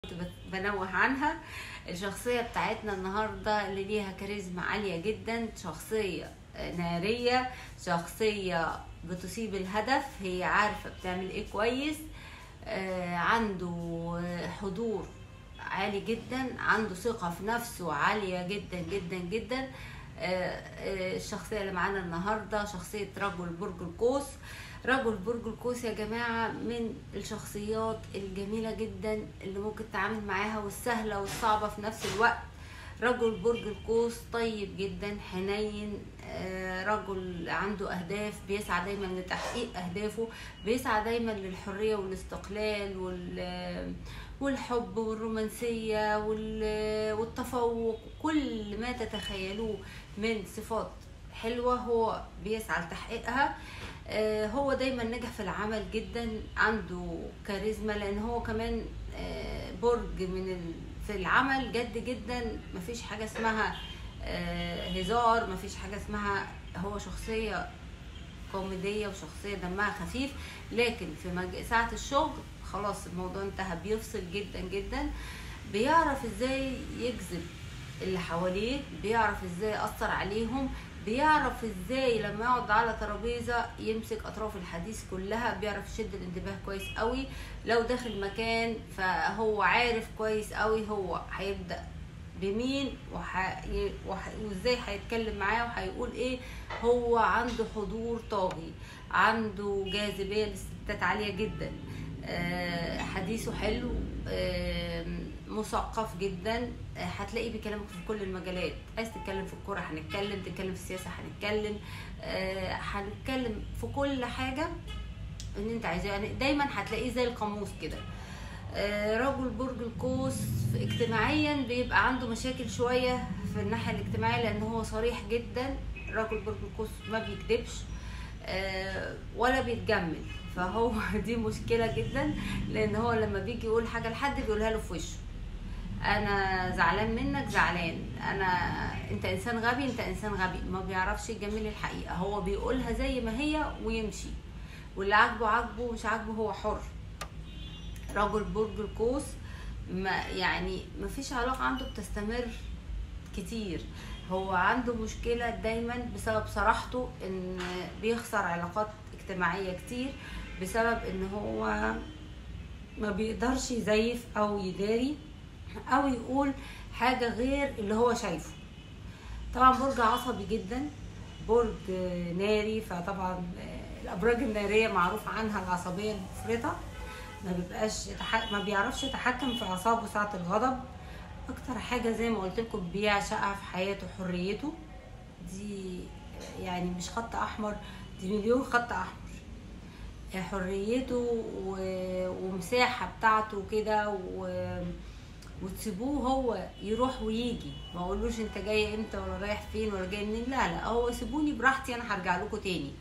بنوه عنها الشخصية بتاعتنا النهاردة اللي ليها كاريزما عالية جدا شخصية نارية شخصية بتصيب الهدف هي عارفة بتعمل ايه كويس آه، عنده حضور عالي جدا عنده ثقة في نفسه عالية جدا جدا جدا آه، آه، الشخصية اللي معانا النهاردة شخصية رجل برج القوس رجل برج القوس يا جماعة من الشخصيات الجميلة جدا اللي ممكن تتعامل معاها والسهلة والصعبة في نفس الوقت رجل برج القوس طيب جدا حنين آه، رجل عنده اهداف بيسعى دايما لتحقيق اهدافه بيسعى دايما للحريه والاستقلال وال والحب والرومانسيه وال- والتفوق كل ما تتخيلوه من صفات حلوه هو بيسعى لتحقيقها آه، هو دايما نجح في العمل جدا عنده كاريزما لان هو كمان آه، برج من ال... في العمل جد جدا مفيش حاجه اسمها آه، هزار مفيش حاجه اسمها هو شخصيه كوميديه وشخصيه دمها خفيف لكن في مج... ساعه الشغل خلاص الموضوع انتهى بيفصل جدا جدا بيعرف ازاي يجذب اللي حواليه بيعرف ازاي يأثر عليهم بيعرف ازاي لما يقعد على ترابيزه يمسك اطراف الحديث كلها بيعرف يشد الانتباه كويس قوي لو داخل مكان فهو عارف كويس قوي هو هيبدا بمين وح... وح... وازاي هيتكلم معاه وهيقول ايه هو عنده حضور طاغي عنده جاذبيه للستات عاليه جدا آه، حديثه حلو آه، مثقف جدا آه، هتلاقيه بيكلمك في كل المجالات عايز تتكلم في الكوره هنتكلم تتكلم في السياسه هنتكلم آه، هنتكلم في كل حاجه ان انت عايزاه يعني دايما هتلاقيه زي القاموس كده آه، رجل برج القوس اجتماعيا بيبقى عنده مشاكل شويه في الناحيه الاجتماعيه لان هو صريح جدا رجل برج القوس ما بيكذبش آه، ولا بيتجمل فهو دي مشكله جدا لان هو لما بيجي يقول حاجه لحد بيقولها له في وشه انا زعلان منك زعلان انا انت انسان غبي انت انسان غبي ما بيعرفش يجمل الحقيقه هو بيقولها زي ما هي ويمشي واللي عاجبه عاجبه مش عاجبه هو حر رجل برج القوس ما يعني ما فيش علاقه عنده بتستمر كتير هو عنده مشكله دايما بسبب صراحته ان بيخسر علاقات اجتماعيه كتير بسبب ان هو ما بيقدرش يزيف او يداري او يقول حاجه غير اللي هو شايفه طبعا برج عصبي جدا برج ناري فطبعا الابراج الناريه معروف عنها العصبيه المفرطه ما بيبقاش يتح... ما بيعرفش يتحكم في اعصابه ساعه الغضب اكتر حاجه زي ما قلت لكم بيعشقها في حياته حريته دي يعني مش خط احمر دي مليون خط احمر حريته و... ومساحه بتاعته كده و... وتسيبوه هو يروح ويجي ما اقولوش انت جاي امتى ولا رايح فين ولا جاي منين لا لا هو سيبوني براحتي انا هرجع لكم تاني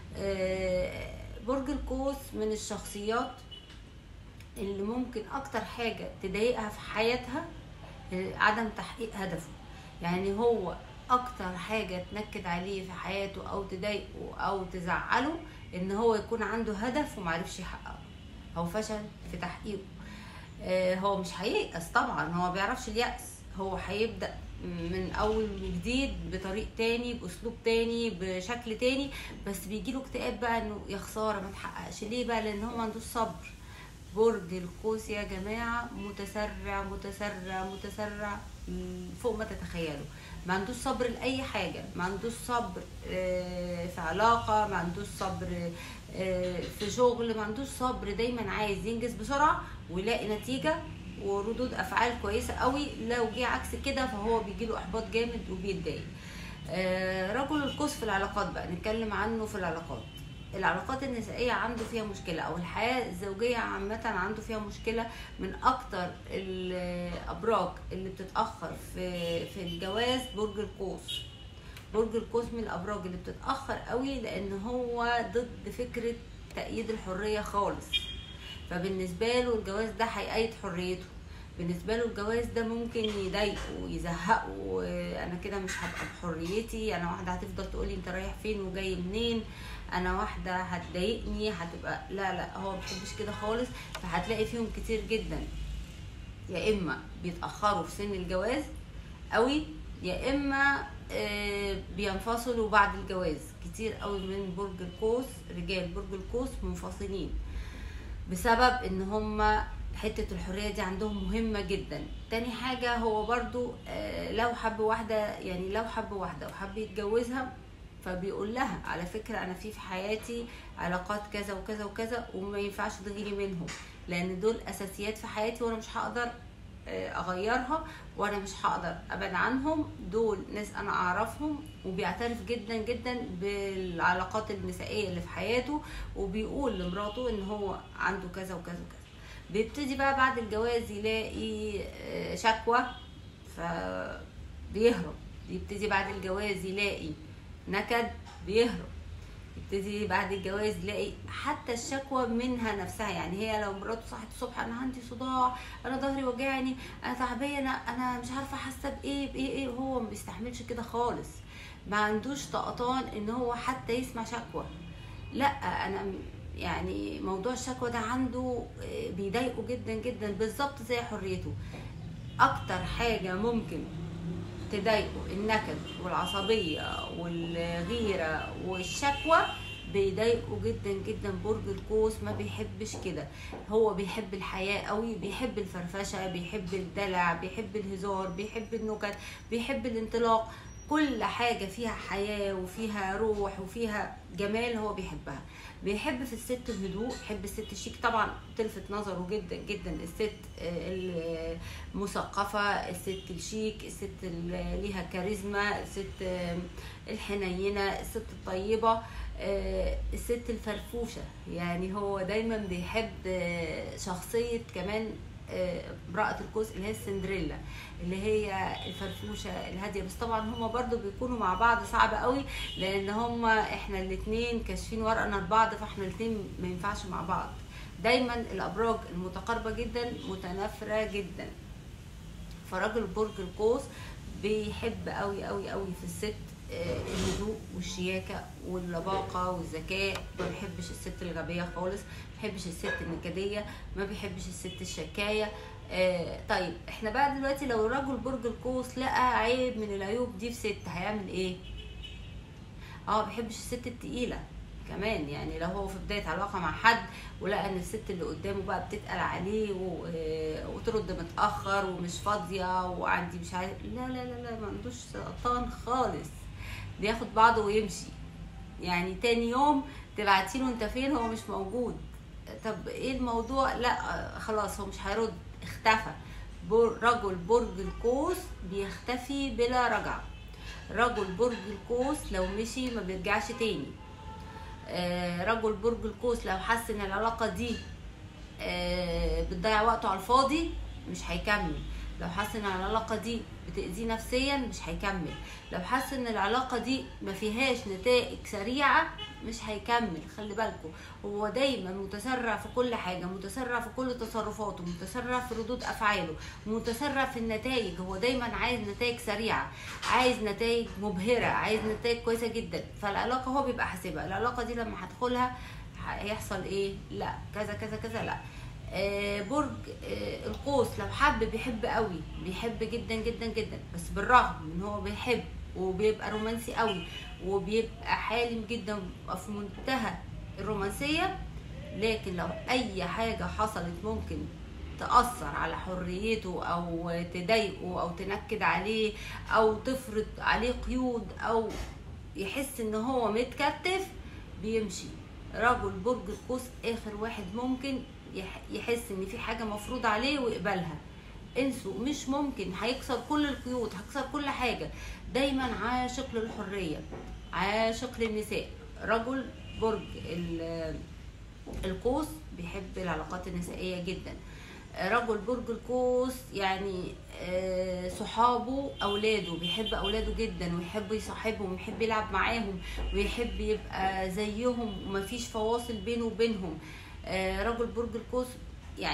آه، برج القوس من الشخصيات اللي ممكن اكتر حاجه تضايقها في حياتها آه، عدم تحقيق هدفه يعني هو اكتر حاجه تنكد عليه في حياته او تضايقه او تزعله ان هو يكون عنده هدف ومعرفش يحققه او فشل في تحقيقه آه، هو مش هييأس طبعا هو ما بيعرفش اليأس هو هيبدأ من اول وجديد بطريق تاني باسلوب تاني بشكل تاني بس بيجيله اكتئاب بقى انه يا خساره ما تحققش ليه بقى لان هو ما عندوش صبر برج القوس يا جماعه متسرع متسرع متسرع م، فوق ما تتخيلوا ما عندوش صبر لاي حاجه ما عندوش صبر آه، في علاقه ما عندوش صبر آه، في شغل ما عندوش صبر دايما عايز ينجز بسرعه ويلاقي نتيجه وردود افعال كويسه قوي لو جه عكس كده فهو بيجيله احباط جامد وبيتضايق آه، رجل القوس في العلاقات بقى نتكلم عنه في العلاقات العلاقات النسائية عنده فيها مشكلة أو الحياة الزوجية عامة عنده فيها مشكلة من أكتر الأبراج اللي بتتأخر في في الجواز برج القوس برج القوس من الأبراج اللي بتتأخر قوي لأن هو ضد فكرة تأييد الحرية خالص فبالنسبة له الجواز ده هيأيد حريته بالنسبة له الجواز ده ممكن يضايقه ويزهقه انا كده مش هبقى بحريتي انا واحدة هتفضل تقولي انت رايح فين وجاي منين انا واحدة هتضايقني هتبقى لا لا هو ما بيحبش كده خالص فهتلاقي فيهم كتير جدا يا اما بيتاخروا في سن الجواز قوي يا اما آه، بينفصلوا بعد الجواز كتير قوي من برج القوس رجال برج القوس منفصلين بسبب ان هم حتة الحرية دي عندهم مهمة جدا تاني حاجة هو برضو آه، لو حب واحدة يعني لو حب واحدة وحب يتجوزها فبيقول لها على فكرة أنا في في حياتي علاقات كذا وكذا وكذا وما ينفعش تغيري منهم لأن دول أساسيات في حياتي وأنا مش هقدر آه، أغيرها وأنا مش هقدر أبعد عنهم دول ناس أنا أعرفهم وبيعترف جدا جدا بالعلاقات النسائية اللي في حياته وبيقول لمراته إن هو عنده كذا وكذا وكذا بيبتدي بقى بعد الجواز يلاقي آه، شكوى فبيهرب يبتدي بعد الجواز يلاقي نكد بيهرب يبتدي بعد الجواز يلاقي حتى الشكوى منها نفسها يعني هي لو مراته صحت الصبح انا عندي صداع انا ظهري وجعني انا تعبانه انا مش عارفه حاسه بايه بايه ايه هو ما بيستحملش كده خالص ما عندوش طقطان ان هو حتى يسمع شكوى لا انا م- يعني موضوع الشكوى ده عنده آه، بيضايقه جدا جدا بالظبط زي حريته اكتر حاجه ممكن تضايقه النكد والعصبيه والغيره والشكوى بيضايقه جدا جدا برج القوس ما بيحبش كده هو بيحب الحياه قوي بيحب الفرفشه بيحب الدلع بيحب الهزار بيحب النكت بيحب الانطلاق كل حاجة فيها حياة وفيها روح وفيها جمال هو بيحبها بيحب في الست الهدوء يحب الست الشيك طبعا تلفت نظره جدا جدا الست آه، المثقفة الست الشيك الست اللي ليها كاريزما الست آه، الحنينة الست الطيبة آه، الست الفرفوشة يعني هو دايما بيحب آه، شخصية كمان آه، امرأة القوس اللي هي السندريلا اللي هي الفرفوشة الهادية بس طبعا هما برضو بيكونوا مع بعض صعب قوي لان هما احنا الاتنين كاشفين ورقنا لبعض فاحنا الاتنين ما ينفعش مع بعض دايما الابراج المتقاربة جدا متنافرة جدا فرجل برج القوس بيحب قوي قوي قوي في الست آه، الهدوء والشياكة واللباقة والذكاء ما بيحبش الست الغبية خالص ما بيحبش الست النكدية ما بيحبش الست الشكاية آه، طيب احنا بقى دلوقتي لو رجل برج القوس لقى عيب من العيوب دي في ست هيعمل ايه؟ اه ما بيحبش الست التقيلة كمان يعني لو هو في بداية علاقة مع حد ولقى ان الست اللي قدامه بقى بتتقل عليه و... آه، وترد متأخر ومش فاضية وعندي مش عارف لا لا لا لا ما عندوش سرطان خالص بياخد بعضه ويمشي يعني تاني يوم تبعتيله انت فين هو مش موجود طب ايه الموضوع لا آه، خلاص هو مش هيرد اختفى بر- رجل برج القوس بيختفي بلا رجعه رجل برج القوس لو مشي ما بيرجعش تاني آه، رجل برج القوس لو حس ان العلاقه دي آه، بتضيع وقته على الفاضي مش هيكمل لو حس ان العلاقه دي بتأذيه نفسيا مش هيكمل لو حس ان العلاقه دي ما فيهاش نتائج سريعه مش هيكمل خلي بالكم هو دايما متسرع في كل حاجه متسرع في كل تصرفاته متسرع في ردود افعاله متسرع في النتائج هو دايما عايز نتائج سريعه عايز نتائج مبهره عايز نتائج كويسه جدا فالعلاقه هو بيبقى حاسبها العلاقه دي لما هدخلها هيحصل ايه لا كذا كذا كذا لا آه، برج آه، القوس لو حب بيحب قوي بيحب جدا جدا جدا بس بالرغم ان هو بيحب وبيبقى رومانسي قوي وبيبقى حالم جدا وبيبقى في منتهى الرومانسيه لكن لو اي حاجه حصلت ممكن تأثر على حريته أو تضايقه أو تنكد عليه أو تفرض عليه قيود أو يحس إن هو متكتف بيمشي رجل برج القوس آخر واحد ممكن يح- يحس إن في حاجة مفروض عليه ويقبلها انسوا مش ممكن هيكسر كل القيود هيكسر كل حاجة دايما عاشق للحرية عاشق للنساء رجل برج ال- القوس بيحب العلاقات النسائية جدا رجل برج القوس يعني آه، صحابه اولاده بيحب اولاده جدا ويحب يصاحبهم ويحب يلعب معاهم ويحب يبقى زيهم ومفيش فواصل بينه وبينهم آه، رجل برج القوس يعني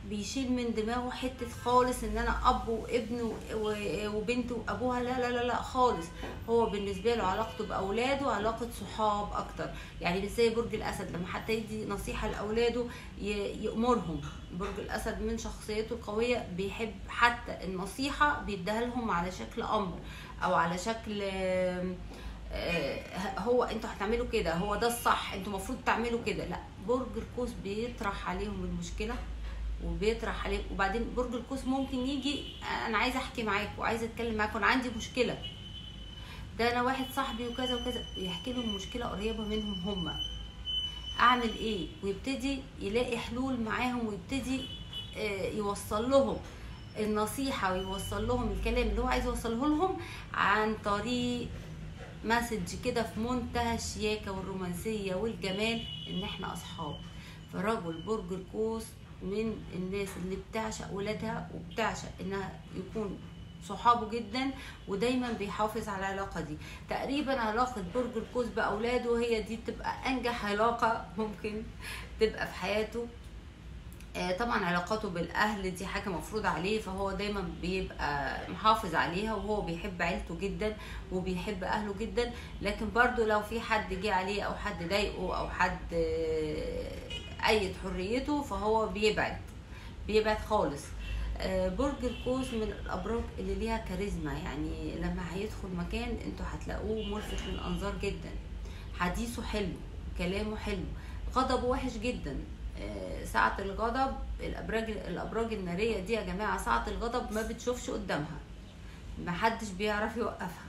بيشيل من دماغه حته خالص ان انا اب وابن و- وبنت وابوها لا لا لا لا خالص هو بالنسبه له علاقته باولاده علاقه صحاب اكتر يعني مش زي برج الاسد لما حتى يدي نصيحه لاولاده ي- يامرهم برج الاسد من شخصيته القويه بيحب حتى النصيحه بيديها لهم على شكل امر او على شكل آم، آه، هو انتوا هتعملوا كده هو ده الصح انتوا المفروض تعملوا كده لا برج القوس بيطرح عليهم المشكله وبيطرح عليهم وبعدين برج القوس ممكن يجي انا عايزه احكي معاكم وعايزه اتكلم معاكم انا عندي مشكله ده انا واحد صاحبي وكذا وكذا يحكي لهم مشكله قريبه منهم هم اعمل ايه ويبتدي يلاقي حلول معاهم ويبتدي آه، يوصل لهم النصيحه ويوصل لهم الكلام اللي هو عايز يوصله لهم عن طريق مسج كده في منتهى الشياكه والرومانسيه والجمال ان احنا اصحاب فرجل برج القوس من الناس اللي بتعشق ولادها وبتعشق انها يكون صحابه جدا ودايما بيحافظ على العلاقه دي تقريبا علاقه برج القوس باولاده هي دي تبقى انجح علاقه ممكن تبقى في حياته آه، طبعا علاقاته بالاهل دي حاجه مفروض عليه فهو دايما بيبقى محافظ عليها وهو بيحب عيلته جدا وبيحب اهله جدا لكن برضو لو في حد جه عليه او حد ضايقه او حد آه، ايد حريته فهو بيبعد بيبعد خالص آه، برج القوس من الابراج اللي ليها كاريزما يعني لما هيدخل مكان انتوا هتلاقوه ملفت للانظار جدا حديثه حلو كلامه حلو غضبه وحش جدا آه، ساعة الغضب الأبراج الأبراج النارية دي يا جماعة ساعة الغضب ما بتشوفش قدامها محدش بيعرف يوقفها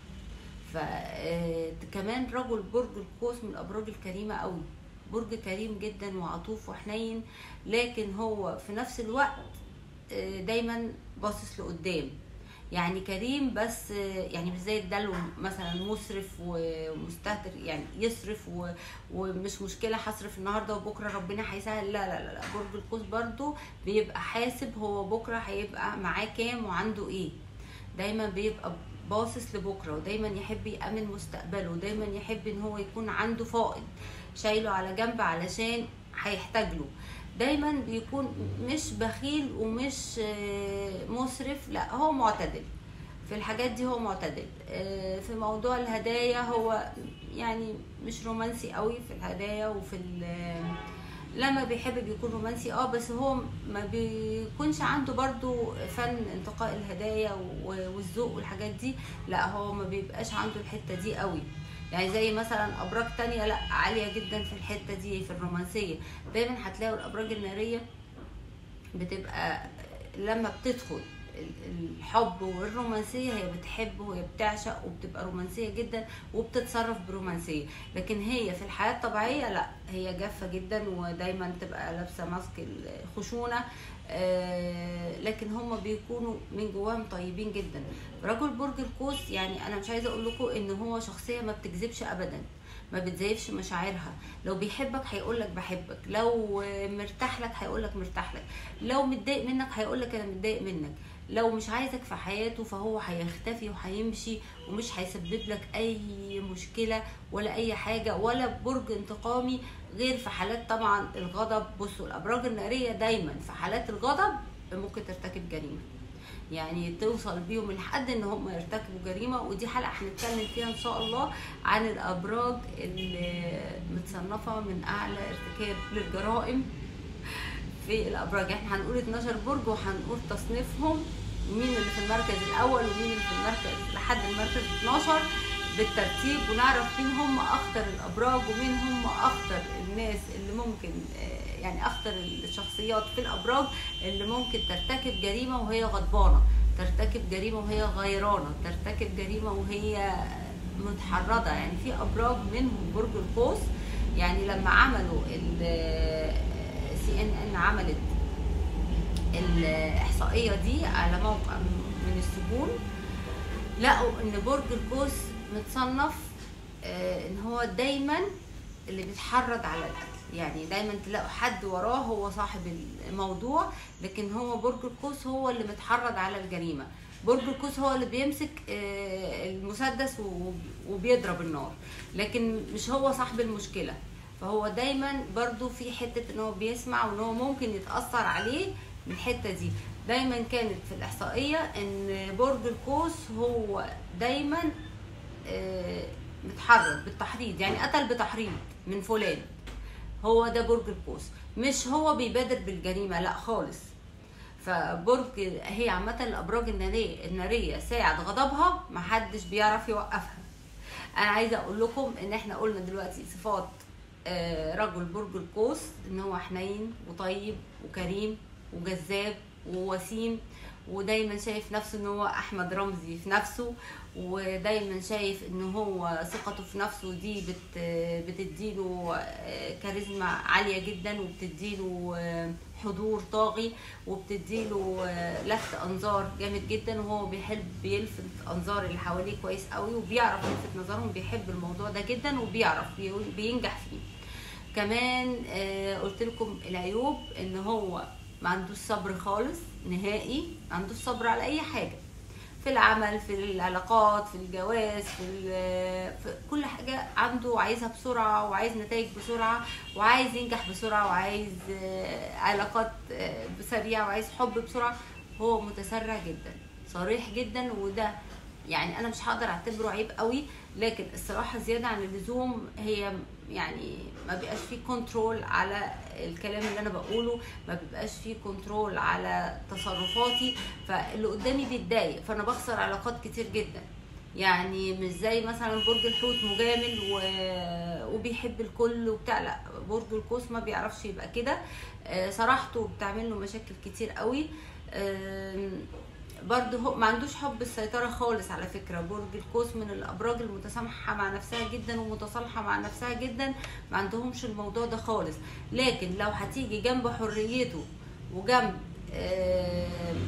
فكمان رجل برج القوس من الأبراج الكريمة قوي برج كريم جدا وعطوف وحنين لكن هو في نفس الوقت آه، دايما باصص لقدام يعني كريم بس آه، يعني مش زي الدلو مثلا مسرف ومستهتر يعني يصرف و... ومش مشكله هصرف النهارده وبكره ربنا هيسهل لا لا لا لا برج القوس برضو بيبقى حاسب هو بكره هيبقى معاه كام وعنده ايه دايما بيبقى باصص لبكره ودايما يحب يامن مستقبله ودايما يحب ان هو يكون عنده فائض شايله على جنب علشان هيحتاج له دايما بيكون مش بخيل ومش آه، مسرف لا هو معتدل في الحاجات دي هو معتدل آه، في موضوع الهدايا هو يعني مش رومانسي قوي في الهدايا وفي ال- لما بيحب بيكون رومانسي اه بس هو ما بيكونش عنده برضو فن انتقاء الهدايا و- والذوق والحاجات دي لا هو ما بيبقاش عنده الحته دي قوي يعني زي مثلا ابراج تانية لا عاليه جدا في الحته دي في الرومانسيه دايما هتلاقوا الابراج الناريه بتبقى لما بتدخل ال- الحب والرومانسيه هي بتحب وهي بتعشق وبتبقى رومانسيه جدا وبتتصرف برومانسيه لكن هي في الحياه الطبيعيه لا هي جافه جدا ودايما تبقى لابسه ماسك الخشونه آه، لكن هم بيكونوا من جواهم طيبين جدا رجل برج القوس يعني انا مش عايزه اقول لكم ان هو شخصيه ما بتكذبش ابدا ما بتزيفش مشاعرها لو بيحبك هيقول لك بحبك لو مرتاح لك هيقول لك مرتاح لك لو متضايق منك هيقول لك انا متضايق منك لو مش عايزك في حياته فهو هيختفي وهيمشي ومش هيسبب لك اي مشكله ولا اي حاجه ولا برج انتقامي غير في حالات طبعا الغضب بصوا الابراج الناريه دايما في حالات الغضب ممكن ترتكب جريمه يعني توصل بيهم لحد ان هم يرتكبوا جريمه ودي حلقه هنتكلم فيها ان شاء الله عن الابراج اللي متصنفه من اعلى ارتكاب للجرائم في الابراج احنا هنقول 12 برج وهنقول تصنيفهم مين اللي في المركز الاول ومين اللي في المركز لحد المركز 12 بالترتيب ونعرف مين هم اخطر الابراج ومين هم اخطر الناس اللي ممكن آه، يعني اخطر الشخصيات في الابراج اللي ممكن ترتكب جريمه وهي غضبانه ترتكب جريمه وهي غيرانه ترتكب جريمه وهي متحرضه يعني في ابراج منهم برج القوس يعني لما عملوا سي ان ان عملت الاحصائيه دي على موقع من السجون لقوا ان برج القوس متصنف آه، ان هو دايما اللي بيتحرض على القتل يعني دايما تلاقوا حد وراه هو صاحب الموضوع لكن هو برج القوس هو اللي متحرض على الجريمه برج القوس هو اللي بيمسك آه، المسدس و- وبيضرب النار لكن مش هو صاحب المشكله فهو دايما برضو في حته ان هو بيسمع وان هو ممكن يتاثر عليه من الحته دي دايما كانت في الاحصائيه ان برج القوس هو دايما آه، متحرر بالتحريض يعني قتل بتحريض من فلان هو ده برج القوس مش هو بيبادر بالجريمه لا خالص فبرج هي عامه الابراج الناريه الناريه ساعه غضبها محدش بيعرف يوقفها انا عايزه اقول لكم ان احنا قلنا دلوقتي صفات آه، رجل برج القوس ان هو حنين وطيب وكريم وجذاب ووسيم ودايما شايف نفسه ان هو احمد رمزي في نفسه ودايما شايف ان هو ثقته في نفسه دي بت بتديله آه، كاريزما عاليه جدا وبتديله آه، حضور طاغي وبتديله آه، لفت انظار جامد جدا وهو بيحب يلفت انظار اللي حواليه كويس قوي وبيعرف يلفت نظرهم بيحب الموضوع ده جدا وبيعرف بي- بينجح فيه كمان آه، قلت لكم العيوب ان هو ما عندوش صبر خالص نهائي ما عندوش صبر على اي حاجه في العمل في العلاقات في الجواز في, ال- في كل حاجه عنده عايزها بسرعه وعايز نتائج بسرعه وعايز ينجح بسرعه وعايز آه، علاقات آه، سريعه وعايز حب بسرعه هو متسرع جدا صريح جدا وده يعني انا مش هقدر اعتبره عيب قوي لكن الصراحه زياده عن اللزوم هي يعني ما بيبقاش فيه كنترول على الكلام اللي انا بقوله ما بيبقاش فيه كنترول على تصرفاتي فاللي قدامي بيتضايق فانا بخسر علاقات كتير جدا يعني مش زي مثلا برج الحوت مجامل و... وبيحب الكل وبتاع لا برج القوس ما بيعرفش يبقى كده آه، صراحته بتعمل له مشاكل كتير قوي آم، برضه هو ما عندوش حب السيطرة خالص على فكرة برج القوس من الأبراج المتسامحة مع نفسها جدا ومتصالحة مع نفسها جدا ما عندهمش الموضوع ده خالص لكن لو هتيجي جنب حريته وجنب آم،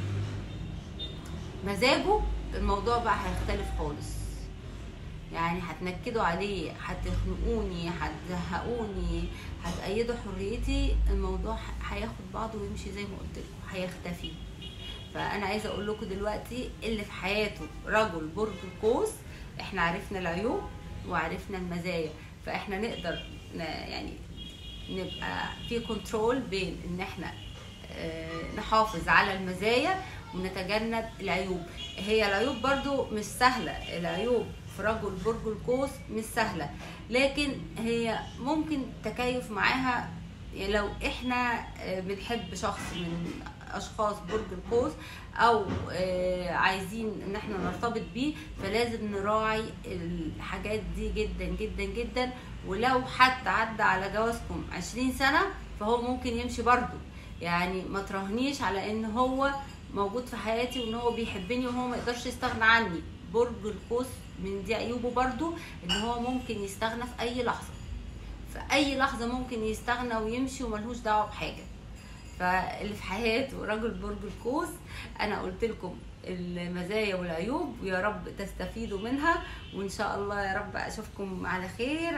مزاجه الموضوع بقى هيختلف خالص يعني هتنكدوا عليه هتخنقوني هتزهقوني هتأيدوا حريتي الموضوع ه- هياخد بعضه ويمشي زي ما قلت لكم هيختفي فانا عايزه اقول لكم دلوقتي اللي في حياته رجل برج القوس احنا عرفنا العيوب وعرفنا المزايا فاحنا نقدر ن- يعني نبقى في كنترول بين ان احنا آه، نحافظ على المزايا ونتجنب العيوب هي العيوب برضو مش سهلة العيوب في رجل برج القوس مش سهلة لكن هي ممكن تكيف معاها يعني لو احنا آه، بنحب شخص من اشخاص برج القوس او آه، عايزين ان احنا نرتبط بيه فلازم نراعي الحاجات دي جدا جدا جدا ولو حتى عدى على جوازكم 20 سنة فهو ممكن يمشي برضه يعني ما تراهنيش على ان هو موجود في حياتي وان هو بيحبني وهو ما يقدرش يستغنى عني برج القوس من دي عيوبه برضو ان هو ممكن يستغنى في اي لحظه في اي لحظه ممكن يستغنى ويمشي وملهوش دعوه بحاجه فاللي في حياته رجل برج القوس انا قلت لكم المزايا والعيوب ويا رب تستفيدوا منها وان شاء الله يا رب اشوفكم على خير